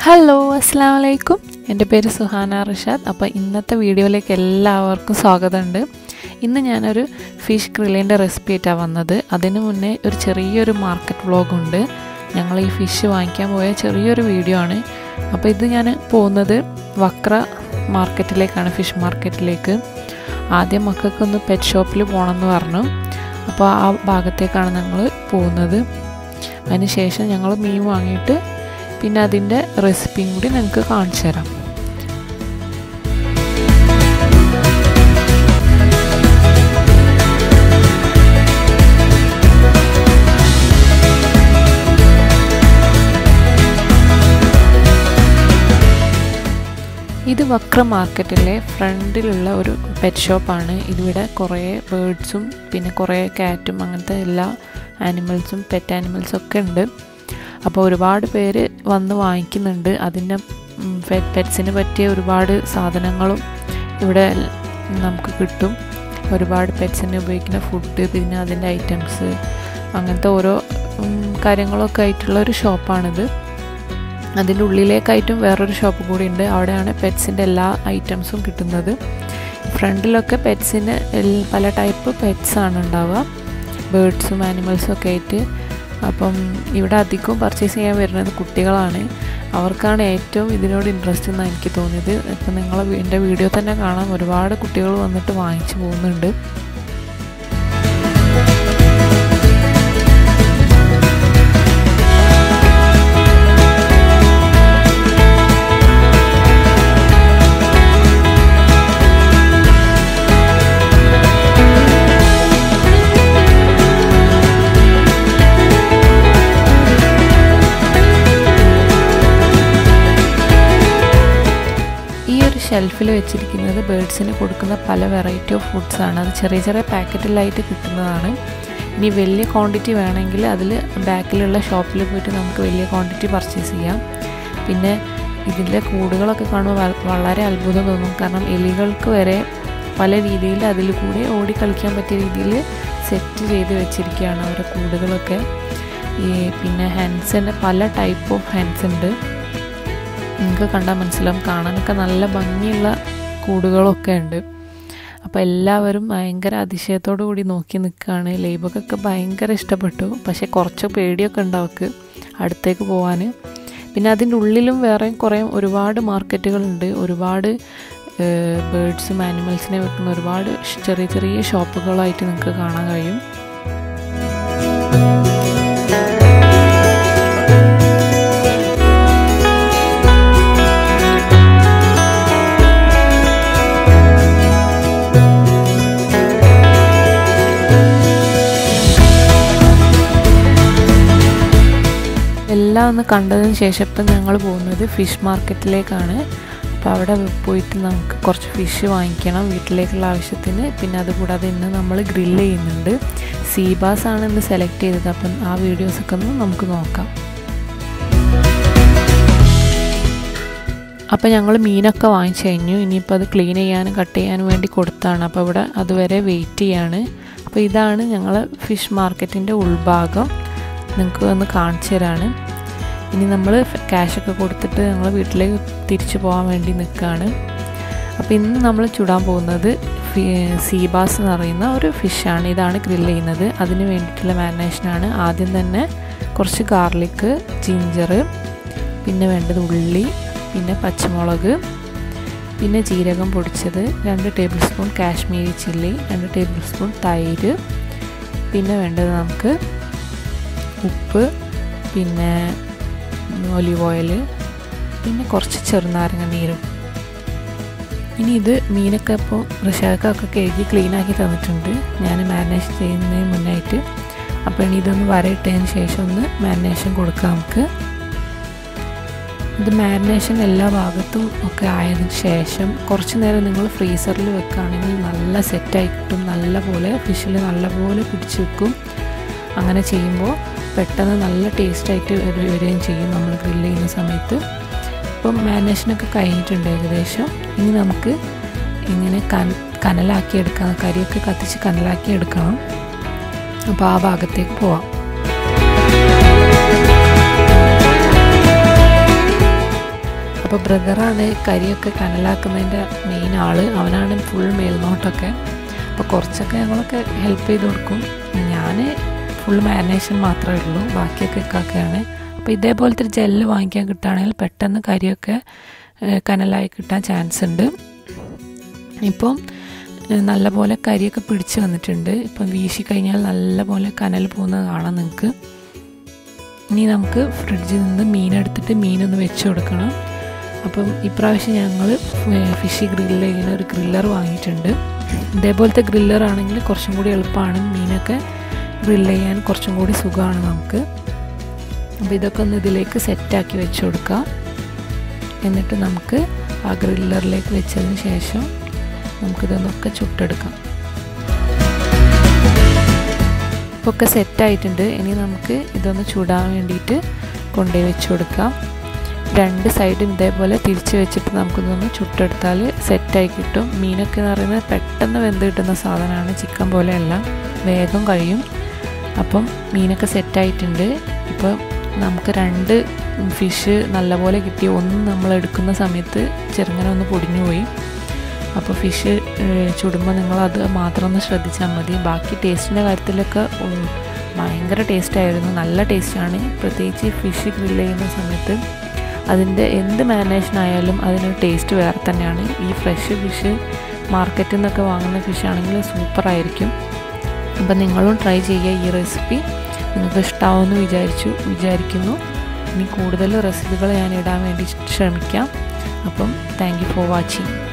hello അസ്സാം വലൈക്കും എൻ്റെ പേര് സുഹാന റിഷാദ് അപ്പോൾ ഇന്നത്തെ വീഡിയോയിലേക്ക് എല്ലാവർക്കും സ്വാഗതമുണ്ട് ഇന്ന് ഞാനൊരു ഫിഷ് ഗ്രില്ലിൻ്റെ റെസിപ്പി ആയിട്ടാണ് വന്നത് അതിന് മുന്നേ ഒരു ചെറിയൊരു മാർക്കറ്റ് വ്ളോഗുണ്ട് ഞങ്ങൾ ഈ ഫിഷ് വാങ്ങിക്കാൻ പോയ ചെറിയൊരു വീഡിയോ ആണ് അപ്പോൾ ഇത് ഞാൻ പോകുന്നത് വക്ര മാർക്കറ്റിലേക്കാണ് ഫിഷ് മാർക്കറ്റിലേക്ക് ആദ്യം മക്കൾക്കൊന്ന് പെറ്റ് ഷോപ്പിൽ പോകണമെന്ന് പറഞ്ഞു അപ്പോൾ ആ ഭാഗത്തേക്കാണ് ഞങ്ങൾ പോകുന്നത് അതിന് ശേഷം ഞങ്ങൾ മീൻ വാങ്ങിയിട്ട് പിന്നെ അതിൻ്റെ റെസിപ്പിയും കൂടി നിങ്ങൾക്ക് കാണിച്ചു തരാം ഇത് വക്ര മാർക്കറ്റിലെ ഫ്രണ്ടിലുള്ള ഒരു പെറ്റ് ഷോപ്പാണ് ഇതിവിടെ കുറേ ബേഡ്സും പിന്നെ കുറേ കാറ്റും അങ്ങനത്തെ എല്ലാ ആനിമൽസും പെറ്റ് ആനിമൽസും ഒക്കെ ഉണ്ട് അപ്പോൾ ഒരുപാട് പേര് വന്ന് വാങ്ങിക്കുന്നുണ്ട് അതിൻ്റെ പെറ്റ്സിന് പറ്റിയ ഒരുപാട് സാധനങ്ങളും ഇവിടെ നമുക്ക് കിട്ടും ഒരുപാട് പെറ്റ്സിന് ഉപയോഗിക്കുന്ന ഫുഡ് പിന്നെ അതിൻ്റെ ഐറ്റംസ് അങ്ങനത്തെ ഓരോ കാര്യങ്ങളൊക്കെ ആയിട്ടുള്ള ഒരു ഷോപ്പാണിത് അതിൻ്റെ ഉള്ളിലേക്കായിട്ടും വേറൊരു ഷോപ്പ് കൂടി ഉണ്ട് അവിടെയാണ് പെറ്റ്സിൻ്റെ എല്ലാ ഐറ്റംസും കിട്ടുന്നത് ഫ്രണ്ടിലൊക്കെ പെറ്റ്സിന് പല ടൈപ്പ് പെറ്റ്സ് ആണ് ഉണ്ടാവുക ബേഡ്സും ആനിമൽസും ഒക്കെ ആയിട്ട് അപ്പം ഇവിടെ അധികവും പർച്ചേസ് ചെയ്യാൻ വരുന്നത് കുട്ടികളാണ് അവർക്കാണ് ഏറ്റവും ഇതിനോട് ഇൻട്രസ്റ്റ് എന്നാണ് എനിക്ക് തോന്നിയത് ഇപ്പം നിങ്ങൾ എൻ്റെ വീഡിയോ തന്നെ കാണാം ഒരുപാട് കുട്ടികൾ വന്നിട്ട് വാങ്ങിച്ചു പോകുന്നുണ്ട് ഈ ഒരു ഷെൽഫിൽ വെച്ചിരിക്കുന്നത് ബേഡ്സിന് കൊടുക്കുന്ന പല വെറൈറ്റി ഓഫ് ഫുഡ്സ് ആണ് അത് ചെറിയ ചെറിയ പാക്കറ്റിലായിട്ട് കിട്ടുന്നതാണ് ഇനി വലിയ ക്വാണ്ടിറ്റി വേണമെങ്കിൽ അതിൽ ബാക്കിലുള്ള ഷോപ്പിൽ പോയിട്ട് നമുക്ക് വലിയ ക്വാണ്ടിറ്റി പർച്ചേസ് ചെയ്യാം പിന്നെ ഇതിൻ്റെ കൂടുകളൊക്കെ കാണുമ്പോൾ വളരെ അത്ഭുതം തോന്നും കാരണം എലികൾക്ക് വരെ പല രീതിയിൽ അതിൽ കൂടെ ഓടി കളിക്കാൻ പറ്റിയ രീതിയിൽ സെറ്റ് ചെയ്ത് വെച്ചിരിക്കുകയാണ് അവരുടെ കൂടുകളൊക്കെ ഈ പിന്നെ ഹെൻസിൻ്റെ പല ടൈപ്പ് ഓഫ് ഹെൻസ് ഉണ്ട് നിങ്ങൾക്ക് കണ്ടാൽ മനസ്സിലാവും കാണാനൊക്കെ നല്ല ഭംഗിയുള്ള കൂടുകളൊക്കെ ഉണ്ട് അപ്പോൾ എല്ലാവരും ഭയങ്കര അതിശയത്തോടു കൂടി നോക്കി നിൽക്കുകയാണ് ലേബക്കൊക്കെ ഭയങ്കര ഇഷ്ടപ്പെട്ടു പക്ഷേ കുറച്ച് പേടിയൊക്കെ ഉണ്ട് അവർക്ക് അടുത്തേക്ക് പോകാൻ പിന്നെ അതിൻ്റെ ഉള്ളിലും വേറെ കുറേ ഒരുപാട് മാർക്കറ്റുകളുണ്ട് ഒരുപാട് ബേഡ്സും ആനിമൽസിനെ വെക്കുന്ന ഒരുപാട് ചെറിയ ചെറിയ ഷോപ്പുകളായിട്ട് നിങ്ങൾക്ക് കാണാൻ കഴിയും എല്ലാം ഒന്ന് കണ്ടതിന് ശേഷം ഇപ്പം ഞങ്ങൾ പോകുന്നത് ഫിഷ് മാർക്കറ്റിലേക്കാണ് അപ്പോൾ അവിടെ പോയിട്ട് നമുക്ക് കുറച്ച് ഫിഷ് വാങ്ങിക്കണം വീട്ടിലേക്കുള്ള ആവശ്യത്തിന് പിന്നെ അതുകൂടാതെ ഇന്ന് നമ്മൾ ഗ്രില്ല് ചെയ്യുന്നുണ്ട് സീബാസ് ആണ് ഇന്ന് സെലക്ട് ചെയ്തത് അപ്പം ആ വീഡിയോസൊക്കെ ഒന്ന് നമുക്ക് നോക്കാം അപ്പോൾ ഞങ്ങൾ മീനൊക്കെ വാങ്ങിച്ചു കഴിഞ്ഞു ഇനിയിപ്പോൾ അത് ക്ലീൻ ചെയ്യാനും കട്ട് ചെയ്യാനും വേണ്ടി കൊടുത്താണ് അപ്പോൾ ഇവിടെ അതുവരെ വെയിറ്റ് ചെയ്യാണ് അപ്പോൾ ഇതാണ് ഞങ്ങൾ ഫിഷ് മാർക്കറ്റിൻ്റെ ഉൾഭാഗം നിങ്ങൾക്ക് ഒന്ന് കാണിച്ചു തരാണ് ഇനി നമ്മൾ ക്യാഷൊക്കെ കൊടുത്തിട്ട് ഞങ്ങൾ വീട്ടിലേക്ക് തിരിച്ചു പോകാൻ വേണ്ടി നിൽക്കുകയാണ് അപ്പോൾ ഇന്ന് നമ്മൾ ചുടാൻ പോകുന്നത് സീബാസ് എന്ന് പറയുന്ന ഒരു ഫിഷാണ് ഇതാണ് ഗ്രില്ല് ചെയ്യുന്നത് അതിന് വേണ്ടിയിട്ടുള്ള മാരിനേഷനാണ് ആദ്യം തന്നെ കുറച്ച് ഗാർലിക്ക് ജിഞ്ചർ പിന്നെ വേണ്ടത് ഉള്ളി പിന്നെ പച്ചമുളക് പിന്നെ ജീരകം പൊടിച്ചത് രണ്ട് ടേബിൾ സ്പൂൺ കാശ്മീരി ചില്ലി രണ്ട് ടേബിൾ സ്പൂൺ തൈര് പിന്നെ വേണ്ടത് നമുക്ക് ഉപ്പ് പിന്നെ ഒലിവ് ഓയിൽ പിന്നെ കുറച്ച് ചെറുനാരങ്ങ നീരും ഇനി ഇത് മീനൊക്കെ ഇപ്പോൾ റിഷാക്കൊക്കെ കഴുകി ക്ലീനാക്കി തന്നിട്ടുണ്ട് ഞാൻ മാരിനേഷൻ ചെയ്യുന്നതിന് മുന്നായിട്ട് അപ്പോൾ ഇനി ഇതൊന്ന് വരയിട്ടതിന് ശേഷം ഒന്ന് മാരിനേഷൻ കൊടുക്കാം നമുക്ക് ഇത് മാരിനേഷൻ എല്ലാ ഭാഗത്തും ഒക്കെ ആയതിനു ശേഷം കുറച്ച് നേരം നിങ്ങൾ ഫ്രീസറിൽ വെക്കുകയാണെങ്കിൽ നല്ല സെറ്റായി കിട്ടും നല്ല പോലെ ഫിഷിൽ നല്ല പോലെ പിടിച്ച് വെക്കും അങ്ങനെ ചെയ്യുമ്പോൾ പെട്ടെന്ന് നല്ല ടേസ്റ്റായിട്ട് വരികയും ചെയ്യും നമ്മൾ ഗ്രില്ല് ചെയ്യുന്ന സമയത്ത് ഇപ്പം മാരിനേഷനൊക്കെ കഴിഞ്ഞിട്ടുണ്ട് ഏകദേശം ഇനി നമുക്ക് ഇങ്ങനെ കന കനലാക്കി എടുക്കാം കരിയൊക്കെ കത്തിച്ച് കനലാക്കി എടുക്കണം അപ്പോൾ ആ ഭാഗത്തേക്ക് പോവാം അപ്പോൾ ബ്രദറാണ് കരിയൊക്കെ കനലാക്കുന്നതിൻ്റെ മെയിൻ ആൾ അവനാണ് ഫുൾ മേൽനോട്ടൊക്കെ അപ്പോൾ കുറച്ചൊക്കെ ഞങ്ങളൊക്കെ ഹെൽപ്പ് ചെയ്ത് കൊടുക്കും ഞാൻ ഫുൾ മാരിനേഷൻ മാത്രമേ ഉള്ളൂ ബാക്കിയൊക്കെ ഇക്കാക്കയാണ് അപ്പോൾ ഇതേപോലത്തെ ഒരു ജെല്ല് വാങ്ങിക്കാൻ കിട്ടുകയാണെങ്കിൽ പെട്ടെന്ന് കരിയൊക്കെ കനലായി കിട്ടാൻ ചാൻസ് ഉണ്ട് ഇപ്പം നല്ലപോലെ കരിയൊക്കെ പിടിച്ച് വന്നിട്ടുണ്ട് ഇപ്പം വീശി കഴിഞ്ഞാൽ നല്ലപോലെ കനൽ പോകുന്നത് കാണാം നിങ്ങൾക്ക് ഇനി നമുക്ക് ഫ്രിഡ്ജിൽ നിന്ന് മീനെടുത്തിട്ട് മീനൊന്ന് വെച്ച് കൊടുക്കണം അപ്പം ഇപ്രാവശ്യം ഞങ്ങൾ ഫിഷ് ഗ്രില്ല് ചെയ്യുന്ന ഒരു ഗ്രില്ലർ വാങ്ങിയിട്ടുണ്ട് ഇതേപോലത്തെ ഗ്രില്ലർ ആണെങ്കിൽ കുറച്ചും കൂടി എളുപ്പമാണ് മീനൊക്കെ ഗ്രില്ല് ചെയ്യാൻ കുറച്ചും കൂടി സുഖമാണ് നമുക്ക് അപ്പോൾ ഇതൊക്കെ ഒന്ന് ഇതിലേക്ക് സെറ്റാക്കി വെച്ച് കൊടുക്കാം എന്നിട്ട് നമുക്ക് ആ ഗ്രില്ലറിലേക്ക് വെച്ചതിന് ശേഷം നമുക്കിതൊന്നൊക്കെ ചുട്ടെടുക്കാം ഇപ്പോൾ ഒക്കെ സെറ്റായിട്ടുണ്ട് ഇനി നമുക്ക് ഇതൊന്ന് ചൂടാൻ വേണ്ടിയിട്ട് കൊണ്ടുപോയി വെച്ച് കൊടുക്കാം രണ്ട് സൈഡും ഇതേപോലെ തിരിച്ച് വെച്ചിട്ട് നമുക്കിതൊന്ന് ചുട്ടെടുത്താൽ സെറ്റായി കിട്ടും മീനൊക്കെ എന്ന് പറയുന്നത് പെട്ടെന്ന് വെന്ത് കിട്ടുന്ന സാധനമാണ് ചിക്കൻ പോലെയല്ല വേഗം കഴിയും അപ്പം മീനൊക്കെ സെറ്റായിട്ടുണ്ട് ഇപ്പോൾ നമുക്ക് രണ്ട് ഫിഷ് നല്ലപോലെ കിട്ടി ഒന്ന് നമ്മൾ എടുക്കുന്ന സമയത്ത് ചെറുങ്ങനെ ഒന്ന് പൊടിഞ്ഞു പോയി അപ്പോൾ ഫിഷ് ചുടുമ്പോൾ നിങ്ങളത് മാത്രം ഒന്ന് ശ്രദ്ധിച്ചാൽ മതി ബാക്കി ടേസ്റ്റിൻ്റെ കാര്യത്തിലൊക്കെ ഭയങ്കര ടേസ്റ്റായിരുന്നു നല്ല ടേസ്റ്റാണ് പ്രത്യേകിച്ച് ഫിഷ് ഗ്രില്ല് ചെയ്യുന്ന സമയത്ത് അതിൻ്റെ എന്ത് മാരിനേഷൻ ആയാലും അതിനൊരു ടേസ്റ്റ് വേറെ തന്നെയാണ് ഈ ഫ്രഷ് ഫിഷ് മാർക്കറ്റിൽ നിന്നൊക്കെ വാങ്ങുന്ന ഫിഷ് ആണെങ്കിൽ സൂപ്പറായിരിക്കും അപ്പം നിങ്ങളും ട്രൈ ചെയ്യുക ഈ റെസിപ്പി നിങ്ങൾക്ക് ഇഷ്ടമാവുമെന്ന് വിചാരിച്ചു വിചാരിക്കുന്നു ഇനി കൂടുതൽ റെസിപ്പികൾ ഞാൻ ഇടാൻ വേണ്ടി ശ്രമിക്കാം അപ്പം താങ്ക് യു ഫോർ വാച്ചിങ്